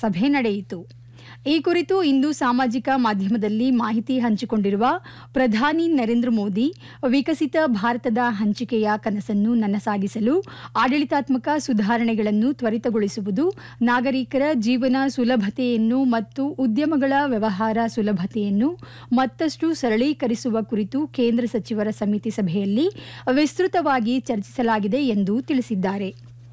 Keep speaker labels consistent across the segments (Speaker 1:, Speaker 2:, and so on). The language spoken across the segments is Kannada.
Speaker 1: ಸಭೆ ನಡೆಯಿತು ಈ ಕುರಿತು ಇಂದು ಸಾಮಾಜಿಕ ಮಾಧ್ಯಮದಲ್ಲಿ ಮಾಹಿತಿ ಹಂಚಿಕೊಂಡಿರುವ ಪ್ರಧಾನಿ ನರೇಂದ್ರ ಮೋದಿ ವಿಕಸಿತ ಭಾರತದ ಹಂಚಿಕೆಯ ಕನಸನ್ನು ನನಸಾಗಿಸಲು ಆಡಳಿತಾತ್ಮಕ ಸುಧಾರಣೆಗಳನ್ನು ತ್ವರಿತಗೊಳಿಸುವುದು ನಾಗರಿಕರ ಜೀವನ ಸುಲಭತೆಯನ್ನು ಮತ್ತು ಉದ್ಯಮಗಳ ವ್ಯವಹಾರ ಸುಲಭತೆಯನ್ನು ಮತ್ತಷ್ಟು ಸರಳೀಕರಿಸುವ ಕುರಿತು ಕೇಂದ್ರ ಸಚಿವರ ಸಮಿತಿ ಸಭೆಯಲ್ಲಿ ವಿಸ್ತೃತವಾಗಿ ಚರ್ಚಿಸಲಾಗಿದೆ ಎಂದು ತಿಳಿಸಿದ್ದಾರೆ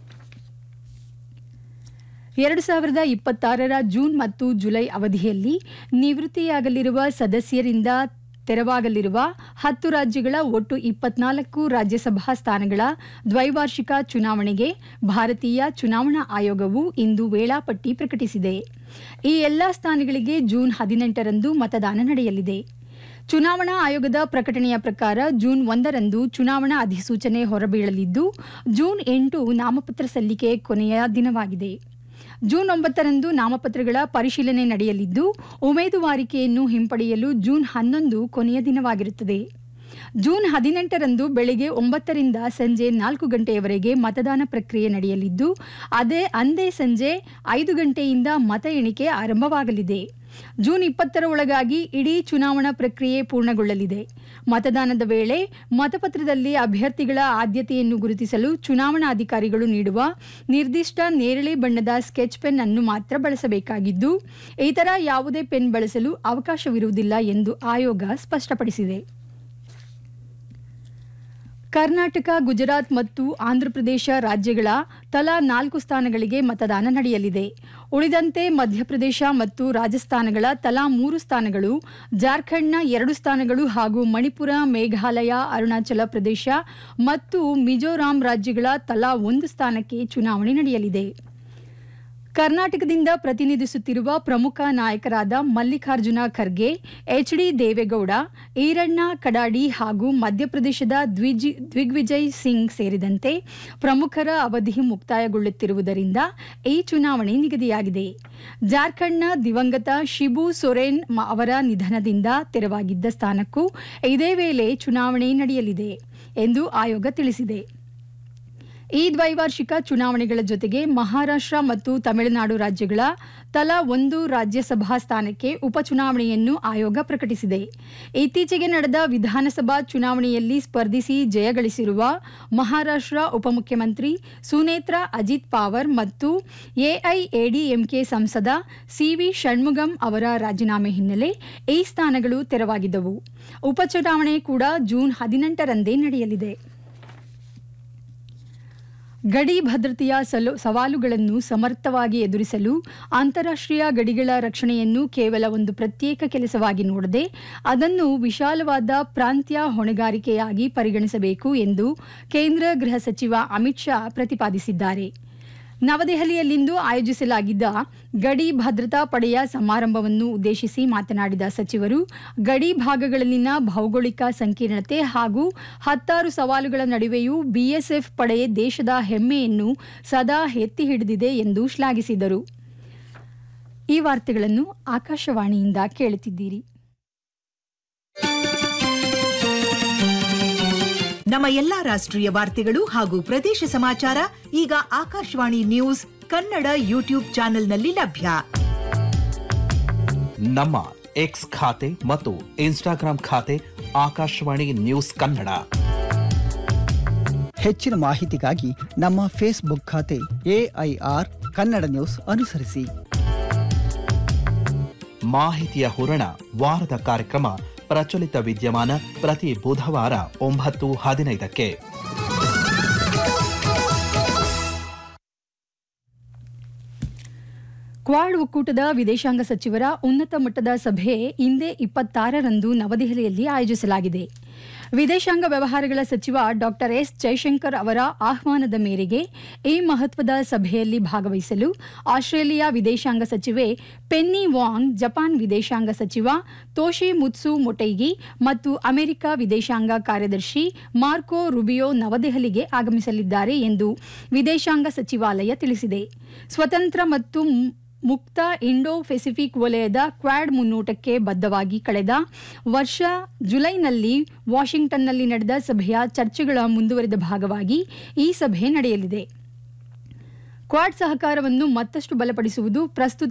Speaker 1: ಎರಡು ಸಾವಿರದ ಇಪ್ಪತ್ತಾರರ ಜೂನ್ ಮತ್ತು ಜುಲೈ ಅವಧಿಯಲ್ಲಿ ನಿವೃತ್ತಿಯಾಗಲಿರುವ ಸದಸ್ಯರಿಂದ ತೆರವಾಗಲಿರುವ ಹತ್ತು ರಾಜ್ಯಗಳ ಒಟ್ಟು ಇಪ್ಪತ್ನಾಲ್ಕು ರಾಜ್ಯಸಭಾ ಸ್ಥಾನಗಳ ದ್ವೈವಾರ್ಷಿಕ ಚುನಾವಣೆಗೆ ಭಾರತೀಯ ಚುನಾವಣಾ ಆಯೋಗವು ಇಂದು ವೇಳಾಪಟ್ಟಿ ಪ್ರಕಟಿಸಿದೆ ಈ ಎಲ್ಲಾ ಸ್ಥಾನಗಳಿಗೆ ಜೂನ್ ಹದಿನೆಂಟರಂದು ಮತದಾನ ನಡೆಯಲಿದೆ ಚುನಾವಣಾ ಆಯೋಗದ ಪ್ರಕಟಣೆಯ ಪ್ರಕಾರ ಜೂನ್ ಒಂದರಂದು ಚುನಾವಣಾ ಅಧಿಸೂಚನೆ ಹೊರಬೀಳಲಿದ್ದು ಜೂನ್ ಎಂಟು ನಾಮಪತ್ರ ಸಲ್ಲಿಕೆ ಕೊನೆಯ ದಿನವಾಗಿದೆ ಜೂನ್ ಒಂಬತ್ತರಂದು ನಾಮಪತ್ರಗಳ ಪರಿಶೀಲನೆ ನಡೆಯಲಿದ್ದು ಉಮೇದುವಾರಿಕೆಯನ್ನು ಹಿಂಪಡೆಯಲು ಜೂನ್ ಹನ್ನೊಂದು ಕೊನೆಯ ದಿನವಾಗಿರುತ್ತದೆ ಜೂನ್ ಹದಿನೆಂಟರಂದು ಬೆಳಗ್ಗೆ ಒಂಬತ್ತರಿಂದ ಸಂಜೆ ನಾಲ್ಕು ಗಂಟೆಯವರೆಗೆ ಮತದಾನ ಪ್ರಕ್ರಿಯೆ ನಡೆಯಲಿದ್ದು ಅದೇ ಅಂದೇ ಸಂಜೆ ಐದು ಗಂಟೆಯಿಂದ ಮತ ಎಣಿಕೆ ಆರಂಭವಾಗಲಿದೆ ಜೂನ್ ಇಪ್ಪತ್ತರ ಒಳಗಾಗಿ ಇಡೀ ಚುನಾವಣಾ ಪ್ರಕ್ರಿಯೆ ಪೂರ್ಣಗೊಳ್ಳಲಿದೆ ಮತದಾನದ ವೇಳೆ ಮತಪತ್ರದಲ್ಲಿ ಅಭ್ಯರ್ಥಿಗಳ ಆದ್ಯತೆಯನ್ನು ಗುರುತಿಸಲು ಚುನಾವಣಾಧಿಕಾರಿಗಳು ನೀಡುವ ನಿರ್ದಿಷ್ಟ ನೇರಳೆ ಬಣ್ಣದ ಸ್ಕೆಚ್ ಪೆನ್ ಅನ್ನು ಮಾತ್ರ ಬಳಸಬೇಕಾಗಿದ್ದು ಇತರ ಯಾವುದೇ ಪೆನ್ ಬಳಸಲು ಅವಕಾಶವಿರುವುದಿಲ್ಲ ಎಂದು ಆಯೋಗ ಸ್ಪಷ್ಟಪಡಿಸಿದೆ ಕರ್ನಾಟಕ ಗುಜರಾತ್ ಮತ್ತು ಆಂಧ್ರಪ್ರದೇಶ ರಾಜ್ಯಗಳ ತಲಾ ನಾಲ್ಕು ಸ್ಥಾನಗಳಿಗೆ ಮತದಾನ ನಡೆಯಲಿದೆ ಉಳಿದಂತೆ ಮಧ್ಯಪ್ರದೇಶ ಮತ್ತು ರಾಜಸ್ಥಾನಗಳ ತಲಾ ಮೂರು ಸ್ಥಾನಗಳು ಜಾರ್ಖಂಡ್ನ ಎರಡು ಸ್ಥಾನಗಳು ಹಾಗೂ ಮಣಿಪುರ ಮೇಘಾಲಯ ಅರುಣಾಚಲ ಪ್ರದೇಶ ಮತ್ತು ಮಿಜೋರಾಂ ರಾಜ್ಯಗಳ ತಲಾ ಒಂದು ಸ್ಥಾನಕ್ಕೆ ಚುನಾವಣೆ ನಡೆಯಲಿದೆ ಕರ್ನಾಟಕದಿಂದ ಪ್ರತಿನಿಧಿಸುತ್ತಿರುವ ಪ್ರಮುಖ ನಾಯಕರಾದ ಮಲ್ಲಿಕಾರ್ಜುನ ಖರ್ಗೆ ಎಚ್ ಡಿ ದೇವೇಗೌಡ ಈರಣ್ಣ ಕಡಾಡಿ ಹಾಗೂ ಮಧ್ಯಪ್ರದೇಶದ ದ್ವಿಜಿ ದಿಗ್ವಿಜಯ್ ಸಿಂಗ್ ಸೇರಿದಂತೆ ಪ್ರಮುಖರ ಅವಧಿ ಮುಕ್ತಾಯಗೊಳ್ಳುತ್ತಿರುವುದರಿಂದ ಈ ಚುನಾವಣೆ ನಿಗದಿಯಾಗಿದೆ ಜಾರ್ಖಂಡ್ನ ದಿವಂಗತ ಶಿಬು ಸೊರೆನ್ ಮ- ಅವರ ನಿಧನದಿಂದ ತೆರವಾಗಿದ್ದ ಸ್ಥಾನಕ್ಕೂ ಇದೇ ವೇಳೆ ಚುನಾವಣೆ ನಡೆಯಲಿದೆ ಎಂದು ಆಯೋಗ ತಿಳಿಸಿದೆ ಈ ದ್ವೈವಾರ್ಷಿಕ ಚುನಾವಣೆಗಳ ಜೊತೆಗೆ ಮಹಾರಾಷ್ಟ್ರ ಮತ್ತು ತಮಿಳುನಾಡು ರಾಜ್ಯಗಳ ತಲಾ ಒಂದು ರಾಜ್ಯಸಭಾ ಸ್ಥಾನಕ್ಕೆ ಉಪಚುನಾವಣೆಯನ್ನು ಆಯೋಗ ಪ್ರಕಟಿಸಿದೆ ಇತ್ತೀಚೆಗೆ ನಡೆದ ವಿಧಾನಸಭಾ ಚುನಾವಣೆಯಲ್ಲಿ ಸ್ಪರ್ಧಿಸಿ ಜಯಗಳಿಸಿರುವ ಮಹಾರಾಷ್ಟ್ರ ಉಪಮುಖ್ಯಮಂತ್ರಿ ಸುನೇತ್ರಾ ಅಜಿತ್ ಪಾವರ್ ಮತ್ತು ಎಐಎಡಿಎಂಕೆ ಸಂಸದ ಸಿವಿ ಷಣ್ಮುಗಂ ಅವರ ರಾಜೀನಾಮೆ ಹಿನ್ನೆಲೆ ಈ ಸ್ಥಾನಗಳು ತೆರವಾಗಿದ್ದವು ಉಪಚುನಾವಣೆ ಕೂಡ ಜೂನ್ ಹದಿನೆಂಟರಂದೇ ನಡೆಯಲಿದೆ ಗಡಿ ಭದ್ರತೆಯ ಸಲು ಸವಾಲುಗಳನ್ನು ಸಮರ್ಥವಾಗಿ ಎದುರಿಸಲು ಅಂತಾರಾಷ್ಟ್ರೀಯ ಗಡಿಗಳ ರಕ್ಷಣೆಯನ್ನು ಕೇವಲ ಒಂದು ಪ್ರತ್ಯೇಕ ಕೆಲಸವಾಗಿ ನೋಡದೆ ಅದನ್ನು ವಿಶಾಲವಾದ ಪ್ರಾಂತ್ಯ ಹೊಣೆಗಾರಿಕೆಯಾಗಿ ಪರಿಗಣಿಸಬೇಕು ಎಂದು ಕೇಂದ್ರ ಗೃಹ ಸಚಿವ ಅಮಿತ್ ಶಾ ಪ್ರತಿಪಾದಿಸಿದ್ದಾರೆ ನವದೆಹಲಿಯಲ್ಲಿಂದು ಆಯೋಜಿಸಲಾಗಿದ್ದ ಗಡಿ ಭದ್ರತಾ ಪಡೆಯ ಸಮಾರಂಭವನ್ನು ಉದ್ದೇಶಿಸಿ ಮಾತನಾಡಿದ ಸಚಿವರು ಗಡಿ ಭಾಗಗಳಲ್ಲಿನ ಭೌಗೋಳಿಕ ಸಂಕೀರ್ಣತೆ ಹಾಗೂ ಹತ್ತಾರು ಸವಾಲುಗಳ ನಡುವೆಯೂ ಬಿಎಸ್ಎಫ್ ಪಡೆ ದೇಶದ ಹೆಮ್ಮೆಯನ್ನು ಸದಾ ಎತ್ತಿ ಹಿಡಿದಿದೆ ಎಂದು ಶ್ಲಾಘಿಸಿದರು ಈ ವಾರ್ತೆಗಳನ್ನು ಆಕಾಶವಾಣಿಯಿಂದ ಕೇಳುತ್ತಿದ್ದೀರಿ
Speaker 2: ನಮ್ಮ ಎಲ್ಲಾ ರಾಷ್ಟ್ರೀಯ ವಾರ್ತೆಗಳು ಹಾಗೂ ಪ್ರದೇಶ ಸಮಾಚಾರ ಈಗ ಆಕಾಶವಾಣಿ ನ್ಯೂಸ್ ಕನ್ನಡ ಯೂಟ್ಯೂಬ್ ಚಾನೆಲ್ನಲ್ಲಿ ಲಭ್ಯ
Speaker 3: ನಮ್ಮ ಎಕ್ಸ್ ಖಾತೆ ಮತ್ತು ಇನ್ಸ್ಟಾಗ್ರಾಂ ಖಾತೆ ಆಕಾಶವಾಣಿ ನ್ಯೂಸ್ ಕನ್ನಡ
Speaker 4: ಹೆಚ್ಚಿನ ಮಾಹಿತಿಗಾಗಿ ನಮ್ಮ ಫೇಸ್ಬುಕ್ ಖಾತೆ ಎಐಆರ್ ಕನ್ನಡ ನ್ಯೂಸ್ ಅನುಸರಿಸಿ
Speaker 3: ಮಾಹಿತಿಯ ಹೂರಣ ವಾರದ ಕಾರ್ಯಕ್ರಮ ಪ್ರಚಲಿತ ವಿದ್ಯಮಾನ ಪ್ರತಿ ಬುಧವಾರ ಒಂಬತ್ತು ಹದಿನೈದಕ್ಕೆ
Speaker 1: ಕ್ವಾಡ್ ಒಕ್ಕೂಟದ ವಿದೇಶಾಂಗ ಸಚಿವರ ಉನ್ನತ ಮಟ್ಟದ ಸಭೆ ಇಂದೇ ಇಪ್ಪತ್ತಾರರಂದು ನವದೆಹಲಿಯಲ್ಲಿ ಆಯೋಜಿಸಲಾಗಿದೆ ವಿದೇಶಾಂಗ ವ್ಯವಹಾರಗಳ ಸಚಿವ ಡಾಕ್ಟರ್ ಎಸ್ ಜೈಶಂಕರ್ ಅವರ ಆಹ್ವಾನದ ಮೇರೆಗೆ ಈ ಮಹತ್ವದ ಸಭೆಯಲ್ಲಿ ಭಾಗವಹಿಸಲು ಆಸ್ಟ್ರೇಲಿಯಾ ವಿದೇಶಾಂಗ ಸಚಿವೆ ಪೆನ್ನಿ ವಾಂಗ್ ಜಪಾನ್ ವಿದೇಶಾಂಗ ಸಚಿವ ತೋಶಿ ಮುತ್ಸು ಮೊಟೈಗಿ ಮತ್ತು ಅಮೆರಿಕ ವಿದೇಶಾಂಗ ಕಾರ್ಯದರ್ಶಿ ಮಾರ್ಕೋ ರುಬಿಯೋ ನವದೆಹಲಿಗೆ ಆಗಮಿಸಲಿದ್ದಾರೆ ಎಂದು ವಿದೇಶಾಂಗ ಸಚಿವಾಲಯ ತಿಳಿಸಿದೆ ಸ್ವತಂತ್ರ ಮತ್ತು ಮು- ಮುಕ್ತ ಇಂಡೋ ಪೆಸಿಫಿಕ್ ವಲಯದ ಕ್ವಾಡ್ ಮುನ್ನೋಟಕ್ಕೆ ಬದ್ಧವಾಗಿ ಕಳೆದ ವರ್ಷ ಜುಲೈನಲ್ಲಿ ವಾಷಿಂಗ್ಟನ್ನಲ್ಲಿ ನಡೆದ ಸಭೆಯ ಚರ್ಚೆಗಳ ಮುಂದುವರಿದ ಭಾಗವಾಗಿ ಈ ಸಭೆ ನಡೆಯಲಿದೆ ಕ್ವಾಡ್ ಸಹಕಾರವನ್ನು ಮತ್ತಷ್ಟು ಬಲಪಡಿಸುವುದು ಪ್ರಸ್ತುತ